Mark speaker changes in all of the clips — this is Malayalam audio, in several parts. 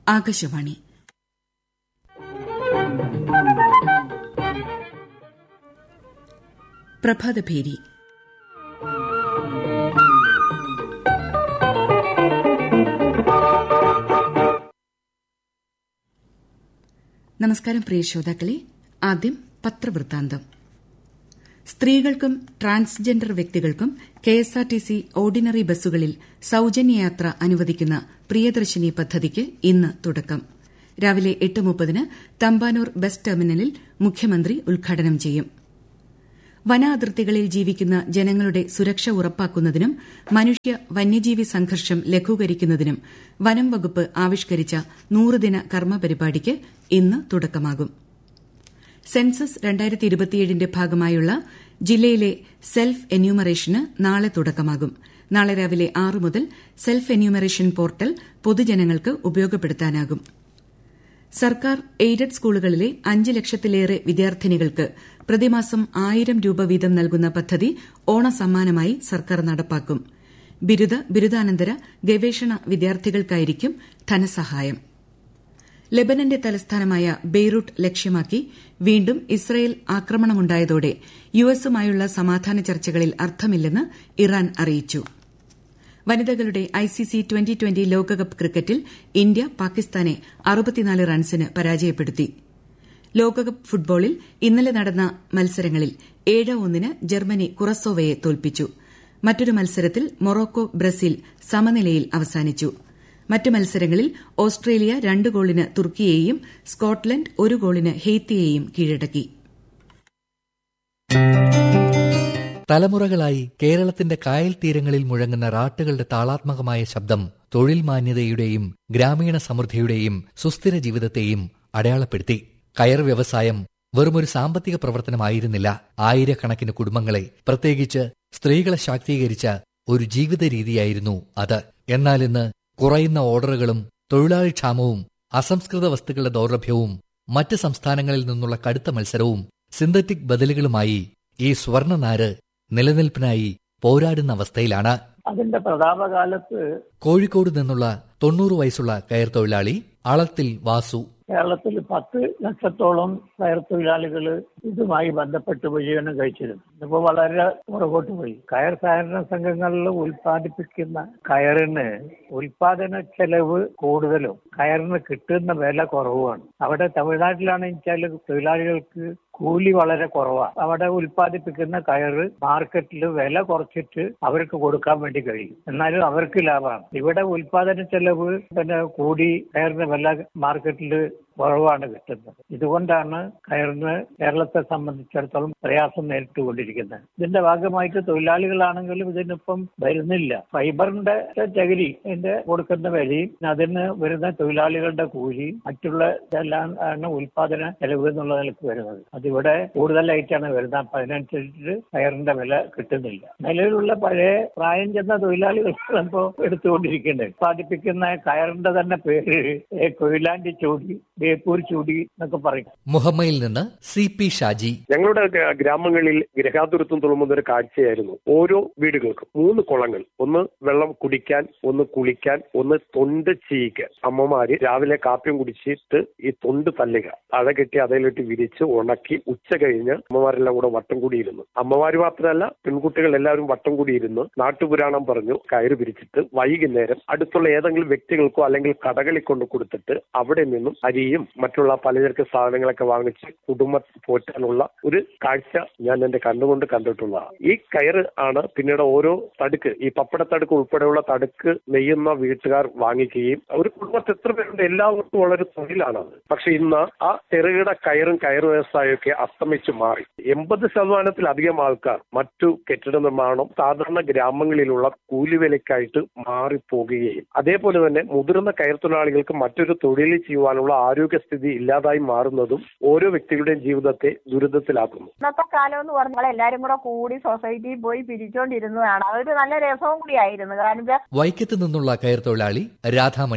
Speaker 1: ആകാശവാണി പ്രഭാതഭേരി നമസ്കാരം പ്രിയ ശ്രോതാക്കളെ ആദ്യം പത്രവൃത്താന്തം സ്ത്രീകൾക്കും ട്രാൻസ്ജെൻഡർ വ്യക്തികൾക്കും കെഎസ്ആർടിസി ഓർഡിനറി ബസ്സുകളിൽ സൌജന്യയാത്ര അനുവദിക്കുന്ന പ്രിയദർശിനി പദ്ധതിക്ക് ഇന്ന് തുടക്കം രാവിലെ എട്ട് മുപ്പതിന് തമ്പാനൂർ ബസ് ടെർമിനലിൽ മുഖ്യമന്ത്രി ഉദ്ഘാടനം ചെയ്യും വനാതിർത്തികളിൽ ജീവിക്കുന്ന ജനങ്ങളുടെ സുരക്ഷ ഉറപ്പാക്കുന്നതിനും മനുഷ്യ വന്യജീവി സംഘർഷം ലഘൂകരിക്കുന്നതിനും വനം വകുപ്പ് ആവിഷ്കരിച്ച നൂറുദിന കർമ്മപരിപാടിക്ക് ഇന്ന് തുടക്കമാകും സെൻസസ് ന്റെ ഭാഗമായുള്ള ജില്ലയിലെ സെൽഫ് എന്യൂമറേഷന് നാളെ തുടക്കമാകും നാളെ രാവിലെ ആറ് മുതൽ സെൽഫ് എന്യൂമറേഷൻ പോർട്ടൽ പൊതുജനങ്ങൾക്ക് ഉപയോഗപ്പെടുത്താനാകും സർക്കാർ എയ്ഡഡ് സ്കൂളുകളിലെ അഞ്ച് ലക്ഷത്തിലേറെ വിദ്യാർത്ഥിനികൾക്ക് പ്രതിമാസം ആയിരം രൂപ വീതം നൽകുന്ന പദ്ധതി ഓണസമ്മാനമായി സർക്കാർ നടപ്പാക്കും ബിരുദ ബിരുദാനന്തര ഗവേഷണ വിദ്യാർത്ഥികൾക്കായിരിക്കും ധനസഹായം ലെബനന്റെ തലസ്ഥാനമായ ബെയ്റൂട്ട് ലക്ഷ്യമാക്കി വീണ്ടും ഇസ്രയേൽ ആക്രമണമുണ്ടായതോടെ യുഎസുമായുള്ള സമാധാന ചർച്ചകളിൽ അർത്ഥമില്ലെന്ന് ഇറാൻ അറിയിച്ചു വനിതകളുടെ ഐസിസി ട്വന്റി ട്വന്റി ലോകകപ്പ് ക്രിക്കറ്റിൽ ഇന്ത്യ പാകിസ്ഥാനെ അറുപത്തിനാല് റൺസിന് പരാജയപ്പെടുത്തി ലോകകപ്പ് ഫുട്ബോളിൽ ഇന്നലെ നടന്ന മത്സരങ്ങളിൽ ഏഴ് ഒന്നിന് ജർമ്മനി കുറസോവയെ തോൽപ്പിച്ചു മറ്റൊരു മത്സരത്തിൽ മൊറോക്കോ ബ്രസീൽ സമനിലയിൽ അവസാനിച്ചു മറ്റ് മത്സരങ്ങളിൽ ഓസ്ട്രേലിയ രണ്ട് ഗോളിന് തുർക്കിയെയും സ്കോട്ട്ലൻഡ് ഒരു ഗോളിന് ഹെയ്ത്തിയെയും കീഴടക്കി
Speaker 2: തലമുറകളായി കേരളത്തിന്റെ കായൽ തീരങ്ങളിൽ മുഴങ്ങുന്ന റാട്ടുകളുടെ താളാത്മകമായ ശബ്ദം തൊഴിൽ മാന്യതയുടെയും ഗ്രാമീണ സമൃദ്ധിയുടെയും സുസ്ഥിര ജീവിതത്തെയും അടയാളപ്പെടുത്തി കയർ വ്യവസായം വെറുമൊരു സാമ്പത്തിക പ്രവർത്തനമായിരുന്നില്ല ആയിരക്കണക്കിന് കുടുംബങ്ങളെ പ്രത്യേകിച്ച് സ്ത്രീകളെ ശാക്തീകരിച്ച ഒരു ജീവിത രീതിയായിരുന്നു അത് എന്നാൽ ഇന്ന് കുറയുന്ന ഓർഡറുകളും തൊഴിലാളി ക്ഷാമവും അസംസ്കൃത വസ്തുക്കളുടെ ദൗർലഭ്യവും മറ്റ് സംസ്ഥാനങ്ങളിൽ നിന്നുള്ള കടുത്ത മത്സരവും സിന്തറ്റിക് ബദലുകളുമായി ഈ സ്വർണനാര് നിലനിൽപ്പിനായി പോരാടുന്ന അവസ്ഥയിലാണ്
Speaker 3: അതിന്റെ പ്രതാപകാലത്ത്
Speaker 2: കോഴിക്കോട് നിന്നുള്ള തൊണ്ണൂറ് വയസ്സുള്ള കയർ തൊഴിലാളി അളത്തിൽ വാസു
Speaker 3: കേരളത്തിൽ പത്ത് ലക്ഷത്തോളം കയർ തൊഴിലാളികൾ ഇതുമായി ബന്ധപ്പെട്ട് ഉപജീവനം കഴിച്ചിരുന്നു ഇപ്പൊ വളരെ പുറകോട്ട് പോയി കയർ സഹകരണ സംഘങ്ങളിൽ ഉൽപ്പാദിപ്പിക്കുന്ന കയറിന് ഉൽപാദന ചെലവ് കൂടുതലും കയറിന് കിട്ടുന്ന വില കുറവുമാണ് അവിടെ തമിഴ്നാട്ടിലാണെന്ന് വെച്ചാൽ തൊഴിലാളികൾക്ക് കൂലി വളരെ കുറവാണ് അവിടെ ഉൽപ്പാദിപ്പിക്കുന്ന കയറ് മാർക്കറ്റിൽ വില കുറച്ചിട്ട് അവർക്ക് കൊടുക്കാൻ വേണ്ടി കഴിയും എന്നാലും അവർക്ക് ലാഭമാണ് ഇവിടെ ഉൽപാദന ചെലവ് പിന്നെ കൂടി കയറിന് വില മാർക്കറ്റിൽ കുറവാണ് കിട്ടുന്നത് ഇതുകൊണ്ടാണ് കയറിന് കേരളത്തെ സംബന്ധിച്ചിടത്തോളം പ്രയാസം നേരിട്ടുകൊണ്ടിരിക്കുന്നത് ഇതിന്റെ ഭാഗമായിട്ട് തൊഴിലാളികളാണെങ്കിലും ഇതിനിപ്പം വരുന്നില്ല ഫൈബറിന്റെ ചകിരി ഇതിന്റെ കൊടുക്കുന്ന വിലയും അതിന് വരുന്ന തൊഴിലാളികളുടെ കൂലി മറ്റുള്ള ഇതെല്ലാം ആണ് ഉൽപാദന ചെലവ് എന്നുള്ള നിലക്ക് വരുന്നത് അതിവിടെ കൂടുതലായിട്ടാണ് വരുന്നത് അപ്പൊ അതിനനുസരിച്ച് കയറിന്റെ വില കിട്ടുന്നില്ല നിലവിലുള്ള പഴയ പ്രായം ചെന്ന തൊഴിലാളികളാണ് ഇപ്പോൾ എടുത്തുകൊണ്ടിരിക്കുന്നത് ഉൽപ്പാദിപ്പിക്കുന്ന കയറിന്റെ തന്നെ പേര് കൊയിലാണ്ടി ചൂടി ബേപ്പൂർ ചൂടി എന്നൊക്കെ പറയും
Speaker 2: മുഹമ്മയിൽ നിന്ന് സി പി ഷാജി
Speaker 4: ഞങ്ങളുടെ ഗ്രാമങ്ങളിൽ ഗ്രഹാതുരത്വം തുളുമ്പുന്ന ഒരു കാഴ്ചയായിരുന്നു ഓരോ വീടുകൾക്കും മൂന്ന് കുളങ്ങൾ ഒന്ന് വെള്ളം കുടിക്കാൻ ഒന്ന് കുളിക്കാൻ ഒന്ന് തൊണ്ട് ചീയ്ക്കാൻ അമ്മമാര് രാവിലെ കാപ്യം കുടിച്ചിട്ട് ഈ തൊണ്ട് തല്ലുക അഴ കെട്ടി അതിലിട്ട് വിരിച്ച് ഉണക്കി ഉച്ച കഴിഞ്ഞ് അമ്മമാരെല്ലാം കൂടെ വട്ടം കൂടിയിരുന്നു അമ്മമാര് മാത്രമല്ല പെൺകുട്ടികൾ എല്ലാവരും വട്ടം കൂടിയിരുന്ന് നാട്ടുപുരാണം പറഞ്ഞു കയറ് പിരിച്ചിട്ട് വൈകുന്നേരം അടുത്തുള്ള ഏതെങ്കിലും വ്യക്തികൾക്കോ അല്ലെങ്കിൽ കടകളിൽ കൊണ്ട് കൊടുത്തിട്ട് അവിടെ നിന്നും അരിയും മറ്റുള്ള പലചരക്ക് സാധനങ്ങളൊക്കെ വാങ്ങിച്ച് കുടുംബം പോറ്റാനുള്ള ഒരു കാഴ്ച ഞാൻ എന്റെ കണ്ണുകൊണ്ട് കണ്ടിട്ടുള്ളതാണ് ഈ കയറ് ആണ് പിന്നീട് ഓരോ തടുക്ക് ഈ പപ്പട തടുക്ക് ഉൾപ്പെടെയുള്ള തടുക്ക് നെയ്യുന്ന വീട്ടുകാർ വാങ്ങിക്കുകയും ഒരു കുടുംബത്തിൽ എത്ര പേരുണ്ട് എല്ലാവർക്കും വളരെ തൊഴിലാണത് പക്ഷെ ഇന്ന് ആ ചെറുകിട കയറും കയറ് വ്യവസായമൊക്കെ അസ്തമിച്ചു മാറി എൺപത് ശതമാനത്തിലധികം ആൾക്കാർ മറ്റു കെട്ടിട നിർമ്മാണം സാധാരണ ഗ്രാമങ്ങളിലുള്ള കൂലിവിലക്കായിട്ട് മാറിപ്പോകുകയും അതേപോലെ തന്നെ മുതിർന്ന കയർ തൊഴിലാളികൾക്ക് മറ്റൊരു തൊഴിൽ ചെയ്യുവാനുള്ള ആരോഗ്യസ്ഥിതി ഇല്ലാതായി മാറുന്നതും ഓരോ വ്യക്തികളുടെയും ജീവിതത്തെ ദുരിതത്തിലാക്കുന്നു
Speaker 5: ഇന്നത്തെ കാലം എന്ന് പറഞ്ഞാൽ എല്ലാരും കൂടെ കൂടി സൊസൈറ്റിയിൽ പോയി പിരിച്ചോണ്ടിരുന്നതാണ് അതൊരു നല്ല രസവും കൂടിയായിരുന്നു കാരണം വെച്ചാൽ
Speaker 2: വൈക്കത്ത് നിന്നുള്ള കയർ തൊഴിലാളി രാധാമണി
Speaker 5: കൂട്ട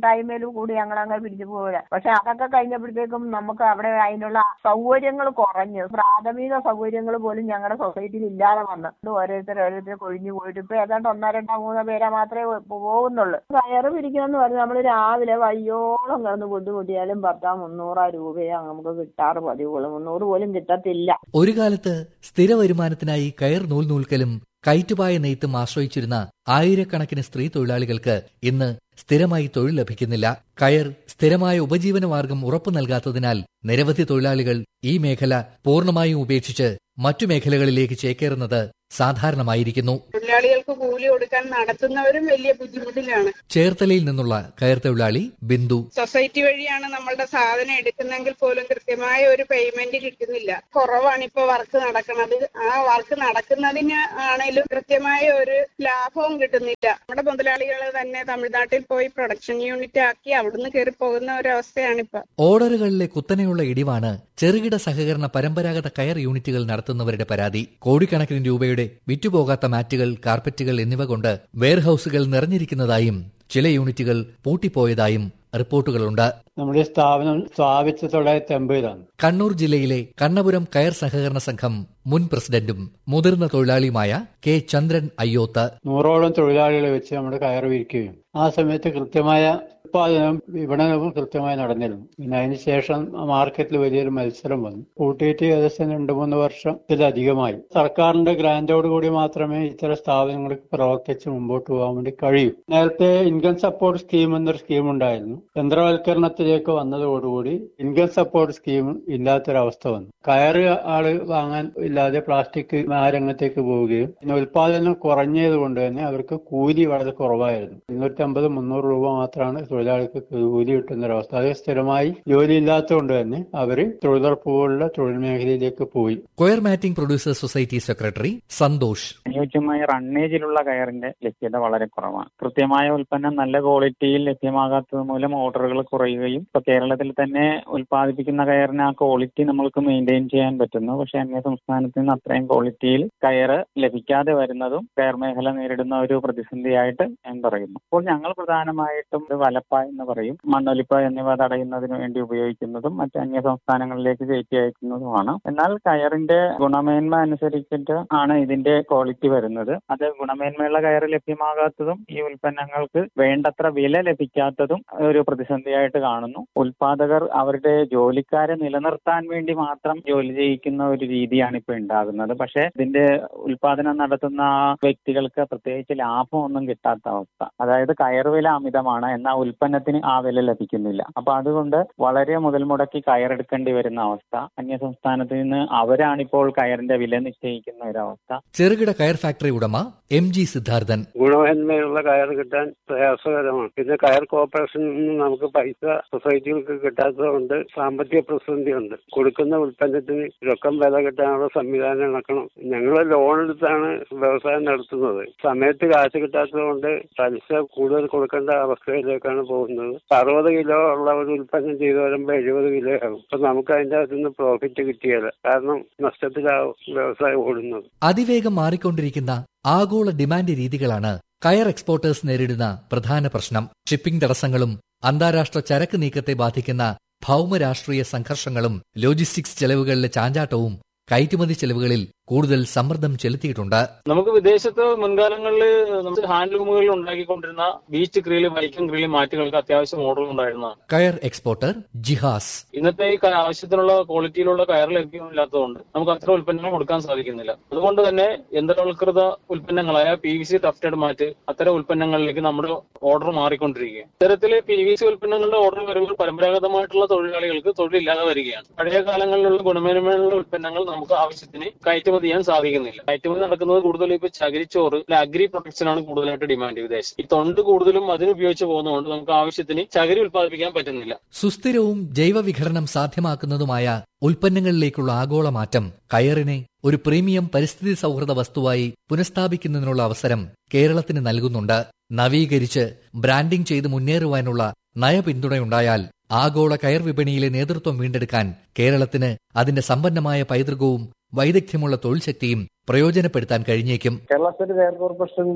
Speaker 5: കൂട്ടായ്മയിൽ കൂടി ഞങ്ങൾ അങ്ങ് പിരിച്ചു പോവുക പക്ഷെ അതൊക്കെ കഴിഞ്ഞപ്പോഴത്തേക്കും നമുക്ക് അവിടെ അതിനുള്ള സൗകര്യങ്ങൾ കുറഞ്ഞു പ്രാഥമിക സൗകര്യങ്ങൾ പോലും ഞങ്ങളുടെ സൊസൈറ്റിയിൽ ഇല്ലാതെ വന്നു ഇത് ഓരോരുത്തർ ഓരോരുത്തർ കൊഴിഞ്ഞു പോയിട്ട് ഇപ്പൊ ഏതാണ്ട് ഒന്നോ രണ്ടോ മൂന്നോ പേരെ മാത്രമേ പോ- പോകുന്നുള്ളൂ കയറ് പിരിക്കണമെന്ന് പറഞ്ഞാൽ നമ്മൾ രാവിലെ വയ്യോളം കിടന്ന് ബുദ്ധിമുട്ടിയാലും പത്താ മുന്നൂറാ രൂപയോ നമുക്ക് കിട്ടാറ് പതിവുള്ളൂ മുന്നൂറ് പോലും കിട്ടത്തില്ല
Speaker 2: ഒരു കാലത്ത് സ്ഥിര വരുമാനത്തിനായി കയർ നൂൽ നൂൽക്കലും കയറ്റുപായ നെയ്ത്തും ആശ്രയിച്ചിരുന്ന ആയിരക്കണക്കിന് സ്ത്രീ തൊഴിലാളികൾക്ക് ഇന്ന് സ്ഥിരമായി തൊഴിൽ ലഭിക്കുന്നില്ല കയർ സ്ഥിരമായ ഉപജീവന മാർഗം ഉറപ്പു നൽകാത്തതിനാൽ നിരവധി തൊഴിലാളികൾ ഈ മേഖല പൂർണ്ണമായും ഉപേക്ഷിച്ച് മറ്റു മേഖലകളിലേക്ക് ചേക്കേറുന്നത് സാധാരണമായിരിക്കുന്നു
Speaker 6: തൊഴിലാളികൾക്ക് കൂലി കൊടുക്കാൻ നടത്തുന്നവരും വലിയ ബുദ്ധിമുട്ടിലാണ്
Speaker 2: ചേർത്തലയിൽ നിന്നുള്ള കയർ തൊഴിലാളി ബിന്ദു
Speaker 6: സൊസൈറ്റി വഴിയാണ് നമ്മളുടെ സാധനം എടുക്കുന്നെങ്കിൽ പോലും കൃത്യമായ ഒരു പേയ്മെന്റ് കിട്ടുന്നില്ല കുറവാണ് ഇപ്പൊ വർക്ക് നടക്കുന്നത് ആ വർക്ക് നടക്കുന്നതിന് ആണെങ്കിലും കൃത്യമായ ഒരു ലാഭവും കിട്ടുന്നില്ല നമ്മുടെ മുതലാളികൾ തന്നെ തമിഴ്നാട്ടിൽ പോയി പ്രൊഡക്ഷൻ യൂണിറ്റ് ആക്കി അവിടുന്ന് കയറി പോകുന്ന ഒരു ഇപ്പൊ
Speaker 2: ഓർഡറുകളിലെ കുത്തനെയുള്ള ഇടിവാണ് ചെറുകിട സഹകരണ പരമ്പരാഗത കയർ യൂണിറ്റുകൾ നടത്തുന്നവരുടെ പരാതി കോടിക്കണക്കിന് രൂപയുടെ വിറ്റുപോകാത്ത മാറ്റുകൾ കാർപ്പറ്റുകൾ എന്നിവ കൊണ്ട് വെയർഹൌസുകൾ നിറഞ്ഞിരിക്കുന്നതായും ചില യൂണിറ്റുകൾ പൂട്ടിപ്പോയതായും റിപ്പോർട്ടുകളുണ്ട്
Speaker 7: നമ്മുടെ സ്ഥാപനം സ്ഥാപിച്ചത് തൊള്ളായിരത്തി അമ്പതിലാണ്
Speaker 2: കണ്ണൂർ ജില്ലയിലെ കണ്ണപുരം കയർ സഹകരണ സംഘം മുൻ പ്രസിഡന്റും മുതിർന്ന തൊഴിലാളിയുമായ കെ ചന്ദ്രൻ അയ്യോത്ത്
Speaker 7: നൂറോളം തൊഴിലാളികളെ വെച്ച് നമ്മുടെ കയറ് വിരിക്കുകയും ആ സമയത്ത് കൃത്യമായ ഉത്പാദനം വിപണനവും കൃത്യമായി നടന്നിരുന്നു പിന്നെ അതിനുശേഷം മാർക്കറ്റിൽ വലിയൊരു മത്സരം വന്നു കൂട്ടിയിട്ട് ഏകദേശം രണ്ടു മൂന്ന് വർഷത്തിലധികമായി സർക്കാരിന്റെ ഗ്രാന്റോട് കൂടി മാത്രമേ ഇത്തരം സ്ഥാപനങ്ങൾക്ക് പ്രവർത്തിച്ച് മുമ്പോട്ട് പോകാൻ വേണ്ടി കഴിയൂ നേരത്തെ ഇൻകം സപ്പോർട്ട് സ്കീം എന്നൊരു സ്കീം ഉണ്ടായിരുന്നു യന്ത്രവൽക്കരണത്തിലേക്ക് വന്നതോടുകൂടി ഇൻകം സപ്പോർട്ട് സ്കീം ഇല്ലാത്തൊരവസ്ഥ വന്നു കയറ് ആള് വാങ്ങാൻ ഇല്ലാതെ പ്ലാസ്റ്റിക് ആ രംഗത്തേക്ക് പോവുകയും പിന്നെ ഉൽപാദനം കുറഞ്ഞത് കൊണ്ട് തന്നെ അവർക്ക് കൂലി വളരെ കുറവായിരുന്നു ഇരുന്നൂറ്റി അമ്പത് മുന്നൂറ് രൂപ മാത്രമാണ് തൊഴിലാളിക്ക് കൂലി കിട്ടുന്ന ഒരവസ്ഥ അത് സ്ഥിരമായി ജോലി ഇല്ലാത്തതുകൊണ്ട് തന്നെ അവര് തൊഴിലുറപ്പ് പോലുള്ള തൊഴിൽ മേഖലയിലേക്ക് പോയി
Speaker 2: coir matting producers society secretary Santhosh
Speaker 8: അനുയോജ്യമായ റണ്ണേജിലുള്ള കയറിന്റെ ലഭ്യത വളരെ കുറവാണ് കൃത്യമായ ഉൽപ്പന്നം നല്ല ക്വാളിറ്റിയിൽ ലഭ്യമാകാത്തത് മൂലം ഓർഡറുകൾ കുറയുകയും ഇപ്പൊ കേരളത്തിൽ തന്നെ ഉൽപ്പാദിപ്പിക്കുന്ന കയറിന് ആ ക്വാളിറ്റി നമ്മൾക്ക് മെയിൻറ്റെയിൻ ചെയ്യാൻ പറ്റുന്നു പക്ഷെ അന്യ സംസ്ഥാനത്ത് നിന്ന് അത്രയും ക്വാളിറ്റിയിൽ കയറ് ലഭിക്കാതെ വരുന്നതും കയർ മേഖല നേരിടുന്ന ഒരു പ്രതിസന്ധിയായിട്ട് ഞാൻ പറയുന്നു അപ്പോൾ ഞങ്ങൾ പ്രധാനമായിട്ടും ഇത് വലപ്പ എന്ന് പറയും മണ്ണൊലിപ്പ എന്നിവ തടയുന്നതിന് വേണ്ടി ഉപയോഗിക്കുന്നതും മറ്റ് അന്യ സംസ്ഥാനങ്ങളിലേക്ക് കയറ്റി അയക്കുന്നതുമാണ് എന്നാൽ കയറിന്റെ ഗുണമേന്മ അനുസരിച്ചിട്ട് ആണ് ഇതിന്റെ ക്വാളിറ്റി വരുന്നത് അത് ഗുണമേന്മയുള്ള കയറ് ലഭ്യമാകാത്തതും ഈ ഉൽപ്പന്നങ്ങൾക്ക് വേണ്ടത്ര വില ലഭിക്കാത്തതും ഒരു പ്രതിസന്ധിയായിട്ട് കാണുന്നു ഉൽപാദകർ അവരുടെ ജോലിക്കാരെ നിലനിർത്താൻ വേണ്ടി മാത്രം ജോലി ചെയ്യിക്കുന്ന ഒരു രീതിയാണ് ഇപ്പൊ ഉണ്ടാകുന്നത് പക്ഷേ ഇതിന്റെ ഉൽപാദനം നടത്തുന്ന ആ വ്യക്തികൾക്ക് പ്രത്യേകിച്ച് ലാഭമൊന്നും കിട്ടാത്ത അവസ്ഥ അതായത് കയർ വില അമിതമാണ് എന്നാൽ ഉൽപ്പന്നത്തിന് ആ വില ലഭിക്കുന്നില്ല അപ്പൊ അതുകൊണ്ട് വളരെ മുതൽ മുടക്കി കയറെടുക്കേണ്ടി വരുന്ന അവസ്ഥ അന്യ സംസ്ഥാനത്ത് നിന്ന് അവരാണിപ്പോൾ കയറിന്റെ വില നിശ്ചയിക്കുന്ന ഒരവസ്ഥ
Speaker 2: ചെറുകിട കയർ ഫാക്ടറി ഉടമ എം ജി സിദ്ധാർത്ഥൻ
Speaker 4: ഗുണമേന്മയുള്ള കയർ കിട്ടാൻ പ്രയാസകരമാണ് പിന്നെ കയർ കോർപ്പറേഷനിൽ നിന്ന് നമുക്ക് പൈസ സൊസൈറ്റികൾക്ക് കിട്ടാത്തതുകൊണ്ട് സാമ്പത്തിക പ്രതിസന്ധിയുണ്ട് കൊടുക്കുന്ന ഉൽപ്പന്നത്തിന് രൊക്കം വില കിട്ടാനുള്ള സംവിധാനം ഇണക്കണം ഞങ്ങൾ ലോൺ എടുത്താണ് വ്യവസായം നടത്തുന്നത് സമയത്ത് കാശ് കിട്ടാത്തതുകൊണ്ട് പലിശ കൂടുതൽ കൊടുക്കേണ്ട അവസ്ഥയിലേക്കാണ് പോകുന്നത് അറുപത് കിലോ ഉള്ള ഒരു ഉൽപ്പന്നം ചെയ്തു വരുമ്പോൾ എഴുപത് കിലോ ആകും അപ്പൊ നമുക്ക് അതിന്റെ അകത്ത് നിന്ന് പ്രോഫിറ്റ് കിട്ടിയല്ല കാരണം നഷ്ടത്തിലാവും വ്യവസായം ഓടുന്നത്
Speaker 2: അതിവേഗം മാറിക്കൊണ്ടിരിക്കുന്ന ആഗോള ഡിമാൻഡ് രീതികളാണ് കയർ എക്സ്പോർട്ടേഴ്സ് നേരിടുന്ന പ്രധാന പ്രശ്നം ഷിപ്പിംഗ് തടസ്സങ്ങളും അന്താരാഷ്ട്ര ചരക്ക് നീക്കത്തെ ബാധിക്കുന്ന ഭൗമരാഷ്ട്രീയ സംഘർഷങ്ങളും ലോജിസ്റ്റിക്സ് ചെലവുകളിലെ ചാഞ്ചാട്ടവും കയറ്റുമതി ചെലവുകളിൽ കൂടുതൽ സമ്മർദ്ദം ചെലുത്തിയിട്ടുണ്ട്
Speaker 9: നമുക്ക് വിദേശത്ത് മുൻകാലങ്ങളിൽ നമുക്ക് ഹാൻഡ്ലൂമുകളിൽ ഉണ്ടാക്കിക്കൊണ്ടിരുന്ന ബീച്ച് ക്രീല് വൈക്കം ക്രീല് മാറ്റുകൾക്ക് അത്യാവശ്യം ഓർഡർ ഉണ്ടായിരുന്നതാണ്
Speaker 2: കയർ എക്സ്പോർട്ടർ ജിഹാസ്
Speaker 9: ഇന്നത്തെ ഈ ക- ആവശ്യത്തിനുള്ള ക്വാളിറ്റിയിലുള്ള കയർ ലഭ്യമില്ലാത്തതുകൊണ്ട് നമുക്ക് അത്ര ഉൽപ്പന്നങ്ങൾ കൊടുക്കാൻ സാധിക്കുന്നില്ല അതുകൊണ്ട് തന്നെ യന്ത്രവൽകൃത ഉൽപ്പന്നങ്ങളായ P V C tufted mat അത്തരം ഉൽപ്പന്നങ്ങളിലേക്ക് നമ്മുടെ ഓർഡർ മാറിക്കൊണ്ടിരിക്കുകയാണ് ഇത്തരത്തിൽ പി വി സി ഉൽപ്പന്നങ്ങളുടെ ഓർഡർ വരുമ്പോൾ പരമ്പരാഗതമായിട്ടുള്ള തൊഴിലാളികൾക്ക് തൊഴിലില്ലാതെ വരികയാണ് പഴയ കാലങ്ങളിലുള്ള ഗുണമേന്മയുള്ള ഉൽപ്പന്നങ്ങൾ നമുക്ക് ആവശ്യത്തിന് കയറ്റുമതി ചെയ്യാൻ സാധിക്കുന്നില്ല കയറ്റുമതി നടക്കുന്നത് കൂടുതൽ ഇപ്പൊ ചകിരിച്ചോറ് അഗ്രി പ്രൊഡക്ഷൻ ആണ് കൂടുതലായിട്ട് ഡിമാൻഡ് വിദേശം ഈ തൊണ്ട് കൂടുതലും അതിന് ഉപയോഗിച്ച് പോകുന്നതുകൊണ്ട് നമുക്ക് ആവശ്യത്തിന് ചകിരി ഉൽപ്പാദിപ്പിക്കാൻ പറ്റുന്നില്ല
Speaker 2: സുസ്ഥിരവും ജൈവവിഘടനം സാധ്യമാക്കുന്നതുമായ ഉൽപ്പന്നങ്ങളിലേക്കുള്ള ആഗോള മാറ്റം കയറിനെ ഒരു പ്രീമിയം പരിസ്ഥിതി സൗഹൃദ വസ്തുവായി പുനഃസ്ഥാപിക്കുന്നതിനുള്ള അവസരം കേരളത്തിന് നൽകുന്നുണ്ട് നവീകരിച്ച് ബ്രാൻഡിംഗ് ചെയ്ത് മുന്നേറുവാനുള്ള നയപിന്തുണയുണ്ടായാൽ ആഗോള കയർ വിപണിയിലെ നേതൃത്വം വീണ്ടെടുക്കാൻ കേരളത്തിന് അതിന്റെ സമ്പന്നമായ പൈതൃകവും വൈദഗ്ധ്യമുള്ള തൊഴിൽ ശക്തിയും പ്രയോജനപ്പെടുത്താൻ കഴിഞ്ഞേക്കും
Speaker 10: കേരള സ്റ്റേറ്റ് കയർ കോർപ്പറേഷന്റെ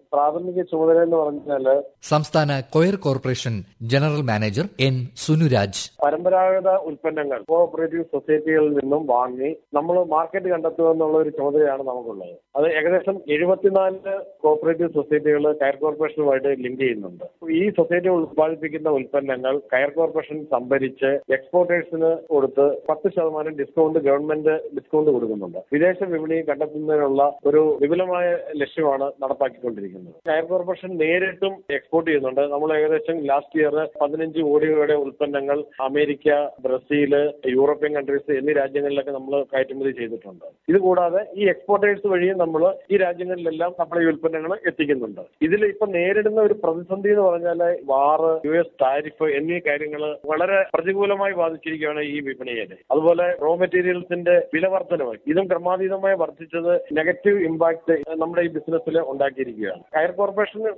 Speaker 10: പ്രാഥമിക ചുമതല എന്ന് പറഞ്ഞാല്
Speaker 2: സംസ്ഥാന coir corporation general manager N Sunuraj
Speaker 10: പരമ്പരാഗത ഉൽപ്പന്നങ്ങൾ കോഓപ്പറേറ്റീവ് സൊസൈറ്റികളിൽ നിന്നും വാങ്ങി നമ്മൾ മാർക്കറ്റ് കണ്ടെത്തുക എന്നുള്ള ഒരു ചുമതലയാണ് നമുക്കുള്ളത് അത് ഏകദേശം എഴുപത്തിനാല് കോഓപ്പറേറ്റീവ് സൊസൈറ്റികൾ കയർ കോർപ്പറേഷനുമായിട്ട് ലിങ്ക് ചെയ്യുന്നുണ്ട് ഈ സൊസൈറ്റി ഉത്പാദിപ്പിക്കുന്ന ഉൽപ്പന്നങ്ങൾ കയർ കോർപ്പറേഷൻ സംഭരിച്ച് എക്സ്പോർട്ടേഴ്സിന് കൊടുത്ത് പത്ത് ശതമാനം ഡിസ്കൗണ്ട് ഗവൺമെന്റ് ഡിസ്കൗണ്ട് കൊടുക്കുന്നുണ്ട് വിദേശ വിപണി കണ്ടെത്തുന്നതിനുള്ള ഒരു വിപുലമായ ലക്ഷ്യമാണ് നടപ്പാക്കിക്കൊണ്ടിരിക്കുന്നത് കയർ കോർപ്പറേഷൻ നേരിട്ടും എക്സ്പോർട്ട് ചെയ്യുന്നുണ്ട് നമ്മൾ ഏകദേശം ലാസ്റ്റ് ഇയർ പതിനഞ്ച് കോടി രൂപയുടെ ഉൽപ്പന്നങ്ങൾ അമേരിക്ക ബ്രസീല് യൂറോപ്യൻ കൺട്രീസ് എന്നീ രാജ്യങ്ങളിലൊക്കെ നമ്മൾ കയറ്റുമതി ചെയ്തിട്ടുണ്ട് ഇത് കൂടാതെ ഈ എക്സ്പോർട്ടേഴ്സ് വഴിയും നമ്മൾ ഈ രാജ്യങ്ങളിലെല്ലാം സപ്ലൈ ഉൽപ്പന്നങ്ങൾ എത്തിക്കുന്നുണ്ട് ഇതിൽ ഇപ്പൊ നേരിടുന്ന ഒരു പ്രതിസന്ധി എന്ന് പറഞ്ഞാൽ വാറ് യു എസ് താരിഫ് എന്നീ കാര്യങ്ങൾ വളരെ പ്രതികൂലമായി ബാധിച്ചിരിക്കുകയാണ് ഈ വിപണിയെ അതുപോലെ റോ മെറ്റീരിയൽസിന്റെ വില വർധനവ് ഇതും ക്രമാതീതമായി വർദ്ധിച്ചത് നെഗറ്റീവ് ഇമ്പാക്ട് നമ്മുടെ ഈ ബിസിനസ്സിൽ ഉണ്ടാക്കിയിരിക്കുകയാണ് കയർ കോർപ്പറേഷൻ